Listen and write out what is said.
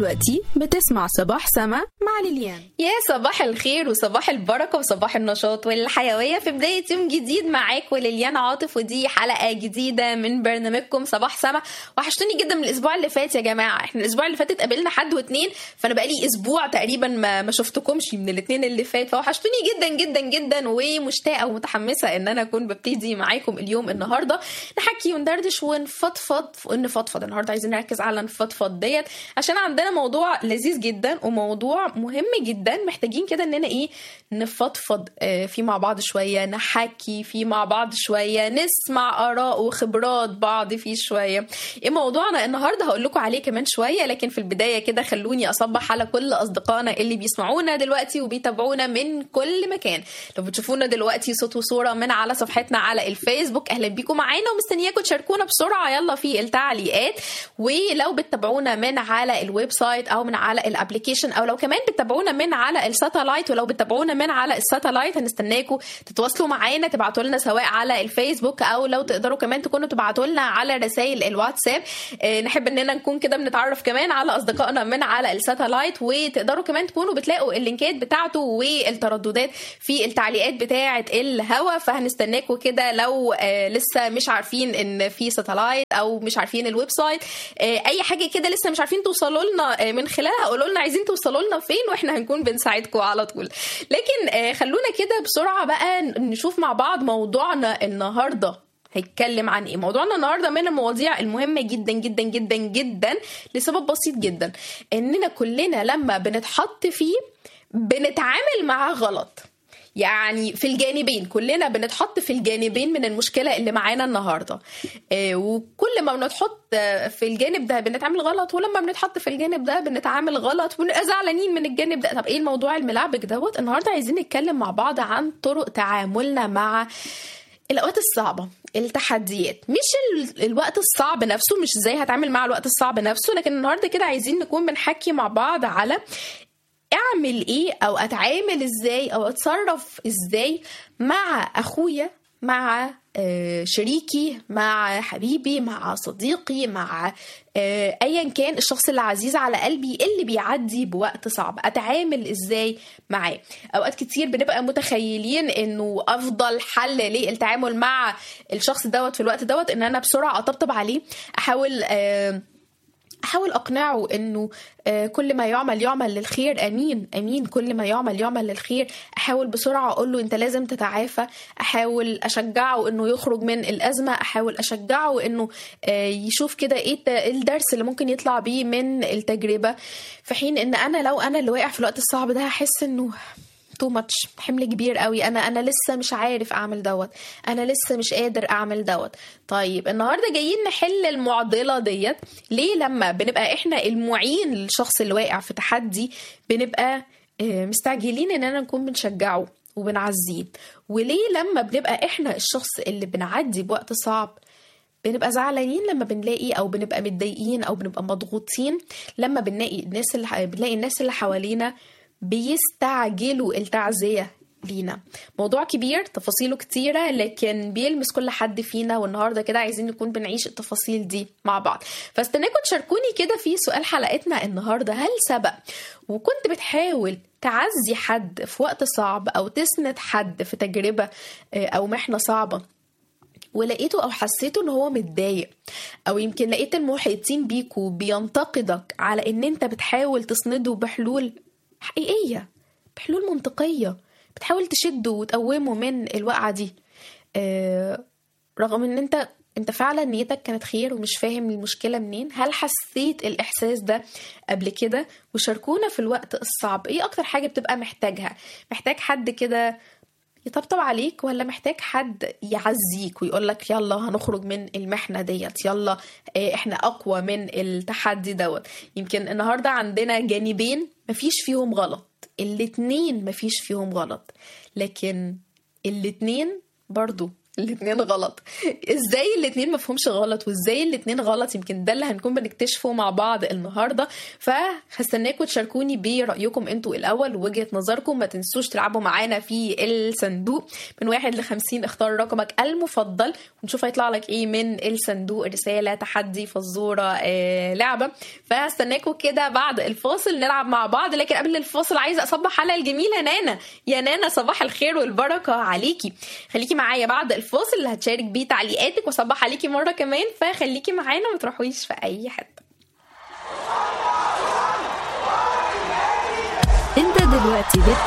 دلوقتي بتسمع صباح سما مع ليليان يا صباح الخير وصباح البركة وصباح النشاط والحيوية في بداية يوم جديد معاكم ليليان عاطف ودي حلقة جديدة من برنامجكم صباح سما وحشتوني جدا من الأسبوع اللي فات يا جماعة احنا الأسبوع اللي فات اتقابلنا حد واتنين فأنا بقالي أسبوع تقريبا ما, ما شفتكمش من الاتنين اللي فات فوحشتوني جدا جدا جدا ومشتاقة ومتحمسة إن أنا أكون ببتدي معاكم اليوم النهاردة نحكي وندردش ونفضفض ونفضفض النهاردة عايزين نركز على نفضفض ديت عشان عندنا موضوع لذيذ جدا وموضوع مهم جدا محتاجين كده اننا ايه نفضفض آه، فيه مع بعض شويه نحكي فيه مع بعض شويه نسمع اراء وخبرات بعض فيه شويه ايه موضوعنا النهارده هقول لكم عليه كمان شويه لكن في البدايه كده خلوني اصبح على كل اصدقائنا اللي بيسمعونا دلوقتي وبيتابعونا من كل مكان لو بتشوفونا دلوقتي صوت وصوره من على صفحتنا على الفيسبوك اهلا بيكم معانا ومستنياكم تشاركونا بسرعه يلا في التعليقات ولو بتتابعونا من على الويب سايت او من على الابلكيشن او لو كمان بتتابعونا من على الساتلايت ولو بتتابعونا من على الساتلايت هنستناكم تتواصلوا معانا تبعتوا لنا سواء على الفيسبوك او لو تقدروا كمان تكونوا تبعتوا لنا على رسائل الواتساب آه، نحب اننا نكون كده بنتعرف كمان على اصدقائنا من على الساتلايت وتقدروا كمان تكونوا بتلاقوا اللينكات بتاعته والترددات في التعليقات بتاعه الهوا فهنستناكم كده لو آه، لسه مش عارفين ان في ساتلايت او مش عارفين الويب سايت آه، اي حاجه كده لسه مش عارفين توصلوا لنا آه، من خلالها قولوا لنا عايزين توصلوا لنا فين واحنا هنكون بنساعدكم على طول لكن آه، خلونا كده بسرعه بقى نشوف مع بعض موضوعنا النهارده هيتكلم عن ايه موضوعنا النهارده من المواضيع المهمه جدا جدا جدا جدا لسبب بسيط جدا اننا كلنا لما بنتحط فيه بنتعامل معاه غلط يعني في الجانبين كلنا بنتحط في الجانبين من المشكله اللي معانا النهارده آه، وكل ما بنتحط آه، في الجانب ده بنتعامل غلط ولما بنتحط في الجانب ده بنتعامل غلط ونبقى زعلانين من الجانب ده طب ايه الموضوع الملعبك دوت النهارده عايزين نتكلم مع بعض عن طرق تعاملنا مع الاوقات الصعبه التحديات مش ال- الوقت الصعب نفسه مش ازاي هتعامل مع الوقت الصعب نفسه لكن النهارده كده عايزين نكون بنحكي مع بعض على اعمل ايه او اتعامل ازاي او اتصرف ازاي مع اخويا مع آه، شريكي مع حبيبي مع صديقي مع آه، ايا كان الشخص اللي عزيز على قلبي اللي بيعدي بوقت صعب اتعامل ازاي معاه اوقات كتير بنبقى متخيلين انه افضل حل للتعامل مع الشخص دوت في الوقت دوت ان انا بسرعه اطبطب عليه احاول آه احاول اقنعه انه آه، كل ما يعمل يعمل للخير امين امين كل ما يعمل يعمل للخير احاول بسرعه اقول له انت لازم تتعافى احاول اشجعه انه يخرج من الازمه احاول اشجعه انه آه، يشوف كده ايه الت- إيه الدرس اللي ممكن يطلع بيه من التجربه في حين ان انا لو انا اللي واقع في الوقت الصعب ده هحس انه تو ماتش حمل كبير قوي انا انا لسه مش عارف اعمل دوت انا لسه مش قادر اعمل دوت طيب النهارده جايين نحل المعضله ديت ليه لما بنبقى احنا المعين للشخص اللي واقع في تحدي بنبقى آه، مستعجلين اننا نكون بنشجعه وبنعزيه وليه لما بنبقى احنا الشخص اللي بنعدي بوقت صعب بنبقى زعلانين لما بنلاقي او بنبقى متضايقين او بنبقى مضغوطين لما بنلاقي الناس اللي بنلاقي الناس اللي حوالينا بيستعجلوا التعزية لينا موضوع كبير تفاصيله كتيرة لكن بيلمس كل حد فينا والنهاردة كده عايزين نكون بنعيش التفاصيل دي مع بعض فاستناكم تشاركوني كده في سؤال حلقتنا النهاردة هل سبق وكنت بتحاول تعزي حد في وقت صعب أو تسند حد في تجربة آه، أو محنة صعبة ولقيته او حسيته ان هو متضايق او يمكن لقيت المحيطين بيكوا بينتقدك على ان انت بتحاول تسنده بحلول حقيقيه بحلول منطقيه بتحاول تشده وتقومه من الوقعه دي آه رغم ان انت انت فعلا نيتك كانت خير ومش فاهم المشكله منين هل حسيت الاحساس ده قبل كده وشاركونا في الوقت الصعب ايه اكتر حاجه بتبقى محتاجها محتاج حد كده يطبطب عليك ولا محتاج حد يعزيك ويقول لك يلا هنخرج من المحنه ديت يلا آه، احنا اقوى من التحدي دوت يمكن النهارده عندنا جانبين مفيش فيهم غلط الاتنين مفيش فيهم غلط لكن الاتنين برضو الاتنين غلط ازاي الاتنين مفهومش غلط وازاي الاتنين غلط يمكن ده اللي هنكون بنكتشفه مع بعض النهارده فهستناكم تشاركوني برايكم انتوا الاول ووجهه نظركم ما تنسوش تلعبوا معانا في الصندوق من واحد لخمسين اختار رقمك المفضل ونشوف هيطلع لك ايه من الصندوق رساله تحدي فزوره آه لعبه فهستناكم كده بعد الفاصل نلعب مع بعض لكن قبل الفاصل عايزه اصبح على الجميله نانا يا نانا صباح الخير والبركه عليكي خليكي معايا بعد الفاصل اللي هتشارك بيه تعليقاتك واصبح عليكي مره كمان فخليكي معانا ما تروحوش في اي حته انت دلوقتي